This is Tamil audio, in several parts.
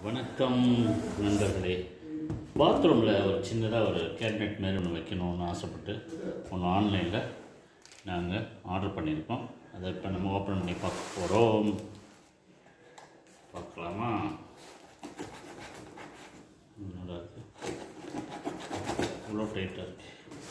வணக்கம் நண்பர்களே பாத்ரூமில் ஒரு சின்னதாக ஒரு கேபினெட் மாரி ஒன்று வைக்கணும்னு ஆசைப்பட்டு ஒன்று ஆன்லைனில் நாங்கள் ஆர்டர் பண்ணியிருக்கோம் அதை இப்போ நம்ம ஓப்பன் பண்ணி பார்க்க போகிறோம் பார்க்கலாமா என்னடா இது இவ்வளோ டைட்டாக இருக்கு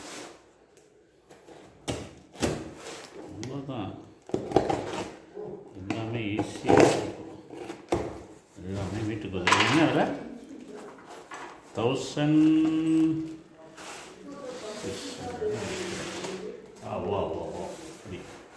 அவ்வளோதான் எல்லாமே ஈஸியாக இருக்கும் எல்லாமே வீட்டுக்கு வருது என்ன விலை தௌசண்ட் ஆ வா வா வா அப்படி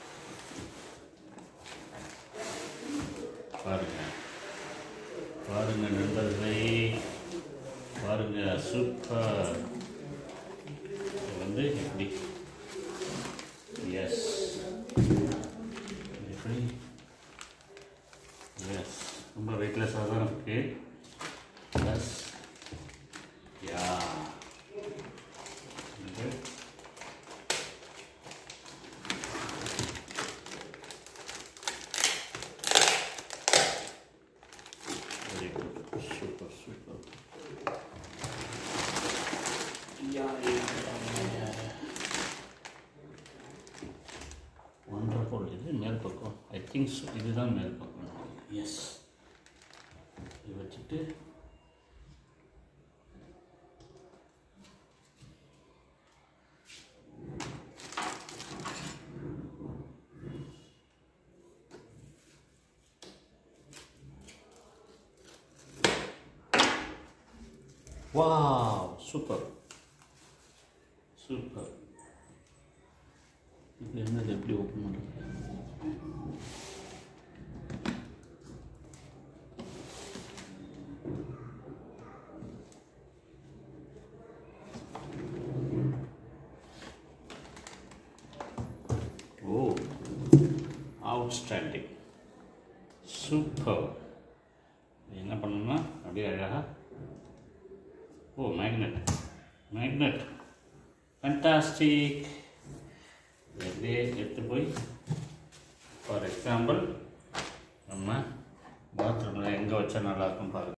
பாருங்க பாருங்க நண்பர்களே பாருங்க சூப்பர் இது வந்து எப்படி எஸ் எப்படி எஸ் ரொம்ப வெயிட்லெஸ்ஸாக தான் இருக்கு ப்ளஸ் யா இது very good super super yeah wonderful இது மேல் பக்கம் ஐ திங்க் இதுதான் மேல் பக்கம் எஸ் இது வச்சுட்டு வாவ் சூப்பர் சூப்பர் இது என்னது எப்படி ஓப்பன் பண்ணுறது ஓ அவுட்ஸ்டாண்டிங் சூப்பர் என்ன பண்ணணும்னா அப்படியே அழகாக ஓ மேக்னெட் மேக்னெட் ஃபண்டாஸ்டிக் அப்படியே எடுத்து போய் ஃபார் எக்ஸாம்பிள் நம்ம பாத்ரூமில் எங்கே வச்சா நல்லாயிருக்கும் பாருங்க